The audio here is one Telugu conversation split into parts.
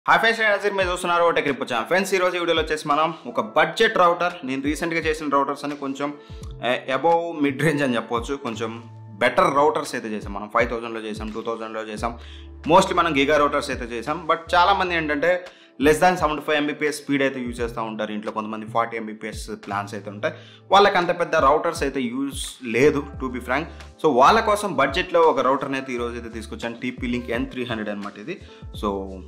హాయ్ ఫ్రెండ్స్ నేను మీరు చూస్తున్నారు ఒకటి క్రిప్ వచ్చాను ఫ్రెండ్స్ ఈరోజు ఈ వీడియోలో వచ్చేసి మనం ఒక బడ్జెట్ రౌటర్ నేను రీసెంట్గా చేసిన రౌటర్స్ అని కొంచెం అబౌవ్ మిడ్ రేంజ్ అని చెప్పొచ్చు కొంచెం బెటర్ రౌటర్స్ అయితే చేసాం మనం ఫైవ్ థౌసండ్లో చేసాం టూ థౌసండ్లో చేసాం మోస్ట్లీ మనం గిగా రౌటర్స్ అయితే చేసాం బట్ చాలామంది ఏంటంటే less than seventy five Mbps speed అయితే యూజ్ చేస్తూ ఉంటారు ఇంట్లో కొంతమంది ఫార్టీ ఎంబీపీఎస్ ప్లాన్స్ అయితే ఉంటాయి వాళ్ళకి అంత పెద్ద రౌటర్స్ అయితే యూజ్ లేదు టు బి ఫ్రాంక్ సో వాళ్ళ కోసం బడ్జెట్లో ఒక రౌటర్ని అయితే ఈరోజు అయితే తీసుకొచ్చాను TP link N three hundred అనమాట ఇది so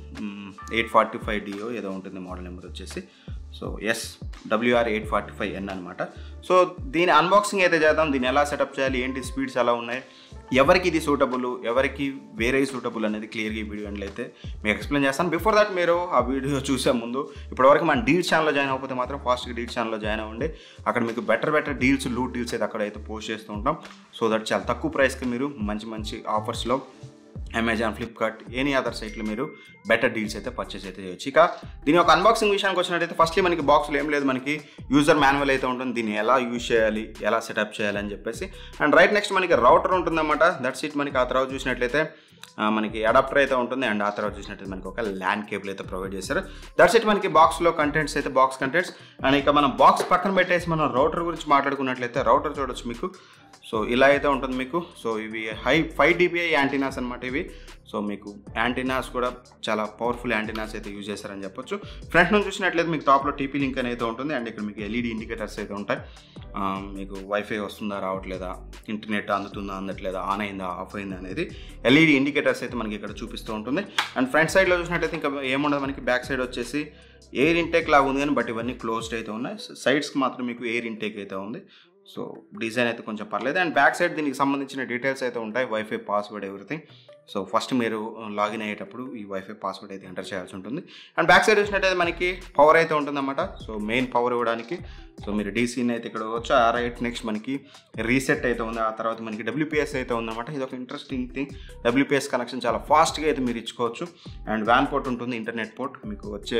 eight forty five DO ఏదో ఉంటుంది మోడల్ నెంబర్ వచ్చేసి so S WR eight forty five N అనమాట సో దీని అన్బాక్సింగ్ అయితే చేద్దాం దీన్ని ఎలా సెటప్ చేయాలి ఏంటి స్పీడ్స్ ఎలా ఉన్నాయి ఎవరికి ఇది సూటబుల్ ఎవరికి వేరే సూటబుల్ అనేది క్లియర్గా ఈ వీడియో అయితే మీకు ఎక్స్ప్లెయిన్ చేస్తాను బిఫోర్ దట్ మీరు ఆ వీడియో చూసే ముందు ఇప్పటివరకు మన డీల్ ఛానల్లో జాయిన్ అవ్వకపోతే మాత్రం ఫాస్ట్గా డీల్ ఛానల్లో జాయిన్ అవ్వండి అక్కడ మీకు better better deals loot deals అయితే అక్కడ అయితే పోస్ట్ చేస్తూ ఉంటాం సో దట్ చాలా తక్కువ ప్రైస్కి మీరు మంచి మంచి ఆఫర్స్లో అమెజాన్ ఫ్లిప్కార్ట్ ఎనీ అదర్ సైట్లో మీరు బెటర్ డీల్స్ అయితే పర్చేస్ అయితే చేయొచ్చు ఇక దీని యొక్క అన్బాక్సింగ్ విషయానికి వచ్చినట్టయితే ఫస్ట్లీ మనకి బాక్స్లో ఏం లేదు మనకి యూజర్ మాన్యువల్ అయితే ఉంటుంది దీన్ని ఎలా యూజ్ చేయాలి ఎలా సెటప్ చేయాలి అని చెప్పేసి అండ్ రైట్ నెక్స్ట్ మనకి రౌటర్ ఉంటుందన్నమాట దట్స్ ఇట్ మనకి ఆ తర్వాత చూసినట్లయితే ఆ, మనకి అడాప్టర్ అయితే ఉంటుంది అండ్ ఆ తర్వాత చూసినట్టు మనకి ఒక ల్యాండ్ కేబుల్ అయితే ప్రొవైడ్ చేశారు దట్స్ ఇట్ మనకి బాక్స్లో కంటెంట్స్ అయితే బాక్స్ కంటెంట్స్ అండ్ ఇక మనం బాక్స్ పక్కన పెట్టేసి మనం రౌటర్ గురించి మాట్లాడుకున్నట్లయితే రౌటర్ చూడొచ్చు మీకు సో ఇలా అయితే ఉంటుంది మీకు సో ఇవి హై ఫైవ్ డిబిఐ యాంటీనాస్ అనమాట ఇవి సో మీకు యాంటీనాస్ కూడా చాలా పవర్ఫుల్ యాంటీనాస్ అయితే యూజ్ చేశారని చెప్పొచ్చు ఫ్రంట్ నుంచి చూసినట్లయితే మీకు టాప్లో టీపీ లింక్ అనేది ఉంటుంది అండ్ ఇక్కడ మీకు ఎల్ఈడి ఇండికేటర్స్ అయితే ఉంటాయి ఆ, మీకు వైఫై వస్తుందా రావట్లేదా ఇంటర్నెట్ అందుతుందా అందట్లేదా ఆన్ అయిందా ఆఫ్ అయిందా అనేది ఎల్ఈడి ఇండికేటర్స్ అయితే మనకి ఇక్కడ చూపిస్తూ ఉంటుంది అండ్ ఫ్రంట్ సైడ్లో చూసినట్లయితే ఇంకా ఏముండదు మనకి బ్యాక్ సైడ్ వచ్చేసి ఎయిర్ ఇంటేక్ లాగా ఉంది కానీ బట్ ఇవన్నీ క్లోజ్డ్ అయితే ఉన్నాయి సైడ్స్కి మాత్రం మీకు ఎయిర్ ఇంటేక్ అయితే ఉంది సో డిజైన్ అయితే కొంచెం పర్లేదు అండ్ బ్యాక్ సైడ్ దీనికి సంబంధించిన డీటెయిల్స్ అయితే ఉంటాయి wifi password everything so first మీరు లాగిన్ అయ్యేటప్పుడు ఈ వైఫై పాస్వర్డ్ అయితే ఎంటర్ చేయాల్సి ఉంటుంది అండ్ బ్యాక్ సైడ్ చూసినట్టయితే మనకి పవర్ అయితే ఉంటుందన్నమాట సో మెయిన్ పవర్ ఇవ్వడానికి సో మీరు డీసీని అయితే ఇక్కడ వచ్చి ఆ రైట్ నెక్స్ట్ మనకి రీసెట్ అయితే ఉంది ఆ తర్వాత మనకి డబ్ల్యూపీఎస్ అయితే ఉందన్నమాట ఇది ఒక ఇంట్రెస్టింగ్ థింగ్ డబ్ల్యూపీఎస్ కనెక్షన్ చాలా ఫాస్ట్గా అయితే మీరు ఇచ్చుకోవచ్చు అండ్ వ్యాన్ పోర్ట్ ఉంటుంది ఇంటర్నెట్ పోర్ట్ మీకు వచ్చే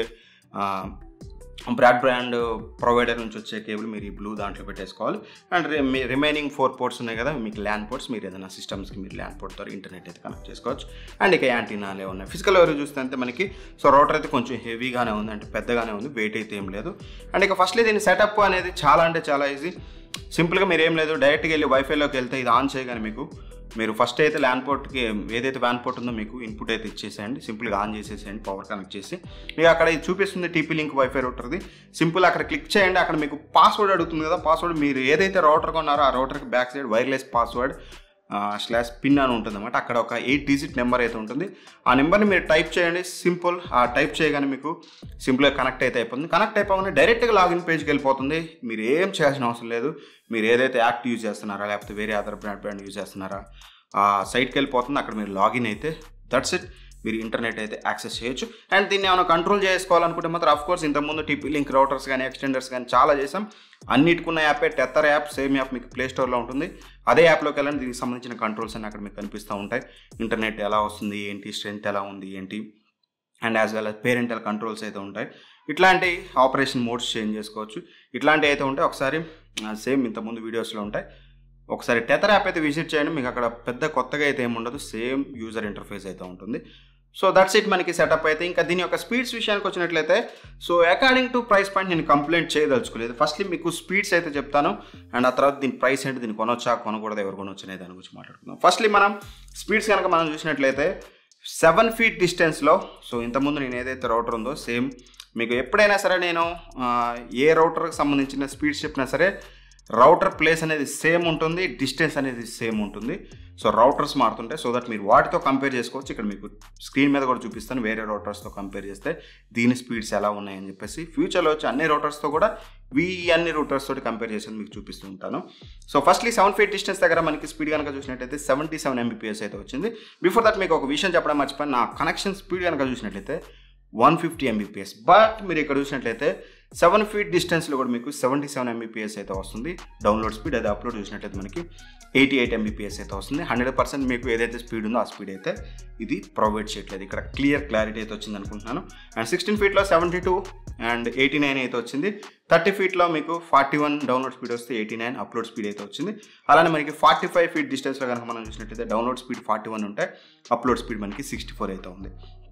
బ్రాడ్ బ్రాండ్ ప్రొవైడర్ నుంచి వచ్చే కేబుల్ మీరు ఈ బ్లూ దాంట్లో పెట్టేసుకోవాలి అండ్ రిమైనింగ్ ఫోర్ పోర్ట్స్ ఉన్నాయి కదా మీకు ల్యాండ్ పోర్ట్స్ మీరు ఏదైనా సిస్టమ్స్కి మీరు ల్యాండ్ పోర్ట్ ద్వారా ఇంటర్నెట్ అయితే కనెక్ట్ చేసుకోవచ్చు అండ్ ఇక యాంటీనాలే ఉన్నాయి ఫిజికల్ ఎవరు చూస్తే మనకి సో రోటర్ అయితే కొంచెం హెవీగానే ఉంది అంటే పెద్దగానే ఉంది వెయిట్ అయితే ఏం లేదు అండ్ ఇక ఫస్ట్లీ దీని సెటప్ అనేది చాలా అంటే చాలా ఈజీ సింపుల్గా మీరు ఏం లేదు డైరెక్ట్గా వెళ్ళి వైఫైలోకి వెళ్తే ఇది ఆన్ చేయగానే మీకు మీరు ఫస్ట్ అయితే ల్యాండ్ పోర్ట్కి ఏదైతే వ్యాన్ పోర్ట్ ఉందో మీకు ఇన్పుట్ అయితే ఇచ్చేసేయండి సింపుల్గా ఆన్ చేసేసేయండి పవర్ కనెక్ట్ చేసి మీకు అక్కడ ఇది చూపిస్తుంది టీపీ లింక్ వైఫై రౌటర్ది సింపుల్ అక్కడ క్లిక్ చేయండి అక్కడ మీకు పాస్వర్డ్ అడుగుతుంది కదా పాస్వర్డ్ మీరు ఏదైతే రౌటర్ కొన్నారో ఆ రౌటర్కి back side wireless password slash pin అని ఉంటుంది అనమాట అక్కడ ఒక ఎయిట్ డిజిట్ నెంబర్ అయితే ఉంటుంది ఆ నెంబర్ని మీరు టైప్ చేయండి సింపుల్ ఆ టైప్ చేయగానే మీకు సింపుల్గా కనెక్ట్ అయితే అయిపోతుంది కనెక్ట్ అయిపోగానే డైరెక్ట్గా లాగిన్ పేజ్కి వెళ్ళిపోతుంది మీరు ఏం చేయాల్సిన అవసరం లేదు మీరు ఏదైతే యాక్ట్ యూజ్ చేస్తున్నారా లేకపోతే వేరే అదర్ బ్రాండ్ బ్రాండ్ యూజ్ చేస్తున్నారా ఆ సైట్కి వెళ్ళిపోతుంది అక్కడ మీరు లాగిన్ అయితే దట్స్ ఇట్ మీరు ఇంటర్నెట్ అయితే యాక్సెస్ చేయొచ్చు అండ్ దీన్ని ఏమైనా కంట్రోల్ చేసుకోవాలనుకుంటే మాత్రం అఫ్ కోర్స్ ఇంతకుముందు టీపీ లింక్ రౌటర్స్ కానీ ఎక్స్టెండర్స్ కానీ చాలా చేసాం అన్నిటికున్న యాపే టెత్తర్ యాప్ సేమ్ యాప్ మీకు ప్లే స్టోర్లో ఉంటుంది అదే యాప్లోకి వెళ్ళండి దీనికి సంబంధించిన కంట్రోల్స్ అన్ని అక్కడ మీకు కనిపిస్తూ ఉంటాయి ఇంటర్నెట్ ఎలా వస్తుంది ఏంటి స్ట్రెంత్ ఎలా ఉంది ఏంటి and as well as parental controls అయితే ఉంటాయి ఇట్లాంటి ఆపరేషన్ మోడ్స్ చేంజ్ చేసుకోవచ్చు ఇట్లాంటివి అయితే ఉంటాయి ఒకసారి సేమ్ ఇంతకుముందు వీడియోస్లో ఉంటాయి ఒకసారి టెతర్ యాప్ అయితే విజిట్ చేయండి మీకు అక్కడ పెద్ద కొత్తగా అయితే ఏమి ఉండదు సేమ్ యూజర్ ఇంటర్ఫేస్ అయితే ఉంటుంది సో దట్స్ ఇట్ మనకి సెటప్ అయితే ఇంకా దీని యొక్క స్పీడ్స్ విషయానికి వచ్చినట్లయితే so according to price point నేను కంప్లైంట్ చేయదలుచుకోలేదు ఫస్ట్లీ మీకు స్పీడ్స్ అయితే చెప్తాను అండ్ ఆ తర్వాత దీని ప్రైస్ ఏంటి దీన్ని కొనొచ్చా కొనకూడదు ఎవరు కొనొచ్చు అనే దాని గురించి మాట్లాడుకుందాం ఫస్ట్లీ మనం స్పీడ్స్ కనుక మనం చూసినట్లయితే సెవెన్ ఫీట్ డిస్టెన్స్లో సో ఇంతకుముందు నేను ఏదైతే రౌటర్ ఉందో సేమ్ మీకు ఎప్పుడైనా సరే నేను ఆ, ఏ రౌటర్కి సంబంధించిన స్పీడ్స్ చెప్పినా సరే రౌటర్ ప్లేస్ అనేది సేమ్ ఉంటుంది డిస్టెన్స్ అనేది సేమ్ ఉంటుంది సో రౌటర్స్ మారుతుంటాయి సో దట్ మీరు వాటితో కంపేర్ చేసుకోవచ్చు ఇక్కడ మీకు స్క్రీన్ మీద కూడా చూపిస్తాను వేరే రౌటర్స్తో కంపేర్ చేస్తే దీని స్పీడ్స్ ఎలా ఉన్నాయని చెప్పేసి ఫ్యూచర్లో వచ్చి అన్ని రౌటర్స్తో కూడా వీ అన్ని రూటర్స్ తోటి కంపేర్ చేసి మీకు చూపిస్తూ ఉంటాను so firstly seven feet distance దగ్గర మనకి స్పీడ్ కనుక చూసినట్లయితే సెవెంటీ సెవెన్ ఎంబీపీఎస్ అయితే వచ్చింది బిఫోర్ దట్ మీకు ఒక విషయం చెప్పడం మర్చిపోయి నా కనెక్షన్ స్పీడ్ కనుక చూసినట్లయితే వన్ ఫిఫ్టీ ఎంబీపీఎస్ బట్ మీరు ఇక్కడ చూసినట్లయితే సెవెన్ ఫీట్ డిస్టెన్స్లో కూడా మీకు సెవెంటీ సెవెన్ ఎంబీపీఎస్ అయితే వస్తుంది డౌన్లోడ్ స్పీడ్ అది అప్లోడ్ చూసినట్లయితే మనకి ఎయిటీ ఎయిట్ ఎంబీపీఎస్ అయితే వస్తుంది హండ్రెడ్ పర్సెంట్ మీకు ఏదైతే స్పీడ్ ఉందో ఆ స్పీడ్ అయితే ఇది ప్రొవైడ్ చేయట్లేదు ఇక్కడ క్లియర్ క్లారిటీ అయితే వచ్చింది అనుకుంటున్నాను అండ్ సిక్స్టీన్ ఫీట్లో seventy two and eighty nine అయితే వచ్చింది థర్టీ ఫీట్లో మీకు ఫార్టీ వన్ డౌన్లోడ్ స్పీడ్ వస్తే ఎయిటీ నైన్ అప్లోడ్ స్పీడ్ అయితే వచ్చింది అలానే మనకి ఫార్టీ ఫైవ్ ఫీట్ డిస్టెన్స్లో కనుక మనం చూసినట్లయితే డౌన్లోడ్ స్పీడ్ ఫార్టీ వన్ ఉంటే అప్లోడ్ స్పీడ్ మనకి సిక్స్టీ ఫోర్ అయితే ఉంది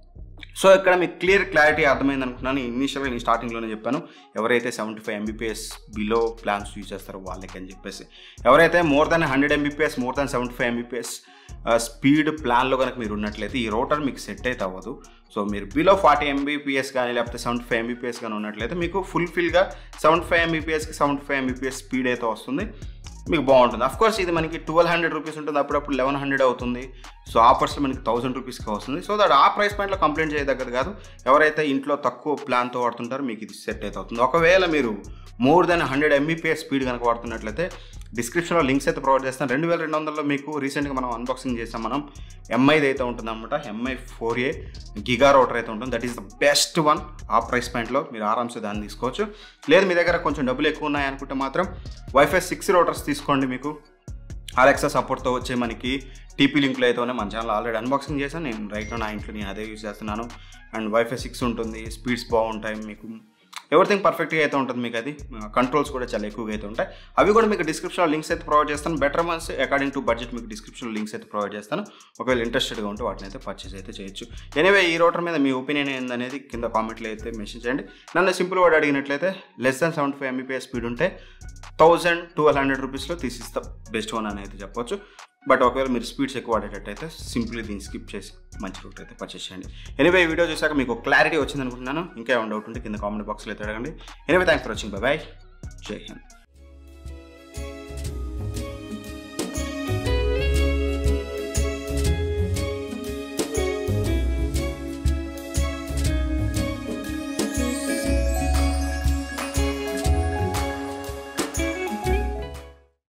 సో ఇక్కడ మీకు క్లియర్ క్లారిటీ అర్థమైంది అనుకున్నాను ఇనీషియల్గా నేను స్టార్టింగ్లోనే చెప్పాను ఎవరైతే seventy five Mbps below plans use చేస్తారో వాళ్ళకి అని చెప్పేసి ఎవరైతే more than hundred Mbps more than seventy five Mbps speed ప్లాన్లో కనుక మీరు ఉన్నట్లయితే ఈ రోటర్ మీకు సెట్ అయితే అవ్వదు సో మీరు బిలో ఫార్టీ ఎంబీపీఎస్ కానీ లేకపోతే సెవెంటీ ఫైవ్ ఎంబీపీఎస్ కానీ ఉన్నట్లయితే మీకు ఫుల్ఫిల్గా సెవెంటీ ఫైవ్ ఎంబీపీఎస్కి సెవెంటీ ఫైవ్ ఎంబీపీఎస్ స్పీడ్ అయితే వస్తుంది మీకు బాగుంటుంది అఫ్ కోర్స్ ఇది మనకి ట్వెల్వ్ హండ్రెడ్ రూపీస్ ఉంటుంది అప్పుడప్పుడు లెవెన్ హండ్రెడ్ అవుతుంది సో ఆఫర్స్లో మనకి థౌసండ్ రూపీస్కి వస్తుంది సో దట్ ఆ ప్రైస్ పాయింట్లో కంప్లైంట్ చేయదగ్గది కాదు ఎవరైతే ఇంట్లో తక్కువ ప్లాన్తో వాడుతుంటారో మీకు ఇది సెట్ అయితే అవుతుంది ఒకవేళ మీరు more than hundred Mbps speed కనుక వాడుతున్నట్లయితే డిస్క్రిప్షన్లో లింక్స్ అయితే ప్రొవైడ్ చేస్తాను రెండు వేల రెండు వందలలో మీకు రీసెంట్గా మనం అన్బాక్సింగ్ చేసాం మనం ఎంఐది అయితే ఉంటుంది అనమాట Mi four A giga router అయితే ఉంటుంది that is the best one ఆ ప్రైస్ పాయింట్లో మీరు ఆరామ్సే దాన్ని తీసుకోవచ్చు లేదు మీ దగ్గర కొంచెం డబ్బులు ఎక్కువ ఉన్నాయనుకుంటే మాత్రం వైఫై సిక్స్ రోటర్స్ తీసుకోండి మీకు అలెక్సా సపోర్ట్తో వచ్చే మనకి టీపీ లింక్లో అయితేనే మన ఛానల్ ఆల్రెడీ అన్బాక్సింగ్ చేశాను నేను రైట్ నా ఇంట్లో నేను అదే యూజ్ చేస్తున్నాను అండ్ వైఫై సిక్స్ ఉంటుంది స్పీడ్స్ బాగుంటాయి మీకు ఎవ్రీథింగ్ పర్ఫెక్ట్గా అయితే ఉంటుంది మీకు అది కంట్రోల్స్ కూడా చాలా ఎక్కువగా అయితే ఉంటాయి అవి కూడా మీకు డిస్క్రిప్షన్లో లింక్స్ అయితే ప్రొవైడ్ చేస్తాను better ones according to budget మీకు డిస్క్రిప్షన్లో లింక్స్ అయితే ప్రొవైడ్ చేస్తాను ఒకవేళ ఇంట్రెస్టెడ్గా ఉంటే వాటిని అయితే పర్చేస్ అయితే చేయొచ్చు ఎనీవే ఈ రోటర్ మీద మీ ఒపీనియన్ ఏందనేది కింద కామెంట్లో అయితే మెన్షన్ చేయండి నన్ను సింపుల్ వర్డ్ అడిగినట్లయితే less than seventy five Mbps speed ఉంటే థౌజండ్ ట్వెల్వ్ హండ్రెడ్ రూపీస్లో తీసిస్తా బెస్ట్ వన్ అని అయితే చెప్పొచ్చు బట్ ఒకవేళ మీరు స్పీడ్స్ ఎక్కువ వాడేటట్టయితే సింప్లీ దీన్ని స్కిప్ చేసి మంచి రూట్ అయితే పర్చేస్ చేయండి ఎనివే ఈ వీడియో చూసాక మీకు క్లారిటీ వచ్చింది అనుకుంటున్నాను ఇంకా ఏమైనా డౌట్ ఉంటే కింద కామెంట్ బాక్స్లో అయితే అడగండి anyway thanks for watching bye bye జై హింద్